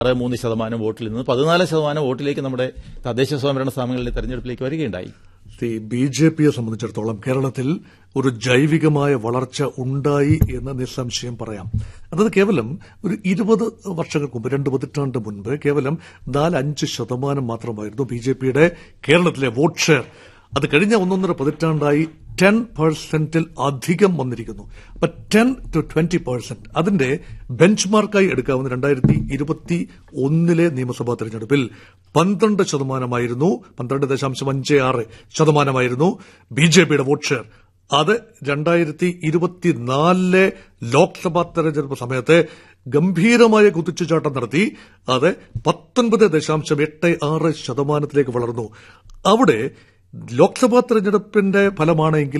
ആറ് മൂന്ന് ശതമാനം വോട്ടിൽ നിന്ന് പതിനാല് ശതമാനം വോട്ടിലേക്ക് നമ്മുടെ തദ്ദേശ സ്വയംഭരണ സ്ഥാപനങ്ങളിലെ തെരഞ്ഞെടുപ്പിലേക്ക് വരികയുണ്ടായി ഈ ബി ജെ പിയെ സംബന്ധിച്ചിടത്തോളം കേരളത്തിൽ ഒരു ജൈവികമായ വളർച്ച ഉണ്ടായി എന്ന് നിസ്സംശയം പറയാം അതായത് കേവലം ഒരു ഇരുപത് വർഷങ്ങൾക്ക് മുമ്പ് രണ്ട് പതിറ്റാണ്ട് മുൻപ് കേവലം നാല് അഞ്ച് ശതമാനം മാത്രമായിരുന്നു ബി ജെ പിയുടെ കേരളത്തിലെ വോട്ട് ഷെയർ അത് കഴിഞ്ഞ ഒന്നൊന്നര പതിറ്റാണ്ടായി ടെൻ പെർസെന്റിൽ അധികം വന്നിരിക്കുന്നു അപ്പൊ ടെൻ ടു ട്വന്റി പെർസെന്റ് അതിന്റെ ബെഞ്ച് മാർക്കായി എടുക്കാവുന്ന രണ്ടായിരത്തി ഇരുപത്തി ഒന്നിലെ നിയമസഭാ തെരഞ്ഞെടുപ്പിൽ പന്ത്രണ്ട് ശതമാനമായിരുന്നു പന്ത്രണ്ട് ദശാംശം അഞ്ച് ആറ് ശതമാനമായിരുന്നു ബി ജെ പിയുടെ വോട്ട് ഷെയർ അത് രണ്ടായിരത്തി ഇരുപത്തിനാലിലെ ലോക്സഭാ തെരഞ്ഞെടുപ്പ് സമയത്ത് ഗംഭീരമായ കുതിച്ചുചാട്ടം നടത്തി അത് പത്തൊൻപത് ദശാംശം എട്ട് ആറ് ശതമാനത്തിലേക്ക് വളർന്നു അവിടെ ലോക്സഭാ തെരഞ്ഞെടുപ്പിന്റെ ഫലമാണ് എങ്കിൽ